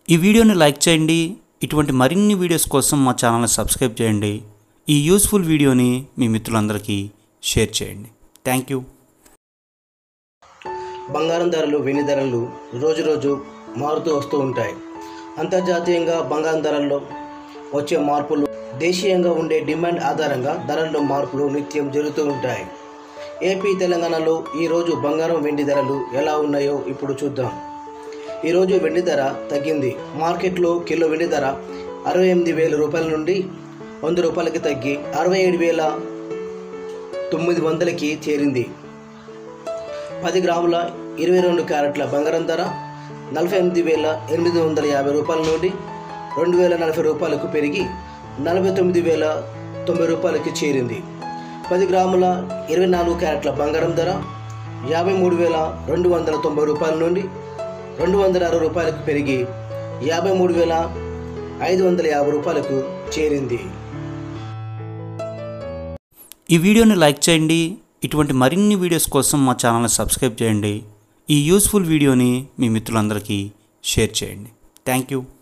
ఈ వీడియోని లైక్ చేయండి ఇటువంటి మరిన్ని వీడియోస్ కోసం మా ఛానల్ని సబ్స్క్రైబ్ చేయండి ఈ యూస్ఫుల్ వీడియోని మీ మిత్రులందరికీ షేర్ చేయండి థ్యాంక్ యూ బంగారం ధరలు వెండి ధరలు రోజు రోజు మారుతూ వస్తూ ఉంటాయి అంతర్జాతీయంగా బంగారం ధరల్లో వచ్చే మార్పులు దేశీయంగా ఉండే డిమాండ్ ఆధారంగా ధరల్లో మార్పులు నిత్యం జరుగుతూ ఉంటాయి ఏపీ తెలంగాణలో ఈరోజు బంగారం వెండి ధరలు ఎలా ఉన్నాయో ఇప్పుడు చూద్దాం ఈరోజు వెండి ధర తగ్గింది మార్కెట్లో కిలో వెండి ధర అరవై ఎనిమిది వేల రూపాయల నుండి వంద రూపాయలకి తగ్గి అరవై ఏడు వేల తొమ్మిది వందలకి చేరింది పది గ్రాముల ఇరవై రెండు క్యారెట్ల బంగారం ధర నలభై ఎనిమిది వేల ఎనిమిది వందల యాభై రూపాయల నుండి రెండు వేల నలభై రూపాయలకు పెరిగి నలభై తొమ్మిది వేల తొంభై రూపాయలకి చేరింది పది గ్రాముల ఇరవై నాలుగు క్యారెట్ల బంగారం ధర యాభై మూడు వేల రెండు వందల తొంభై రూపాయల నుండి రెండు వందల అరవై రూపాయలకు పెరిగి యాభై మూడు వేల ఐదు వందల యాభై రూపాయలకు చేరింది ఈ వీడియోని లైక్ చేయండి ఇటువంటి మరిన్ని వీడియోస్ కోసం మా ఛానల్ని సబ్స్క్రైబ్ చేయండి ఈ యూస్ఫుల్ వీడియోని మీ మిత్రులందరికీ షేర్ చేయండి థ్యాంక్ యూ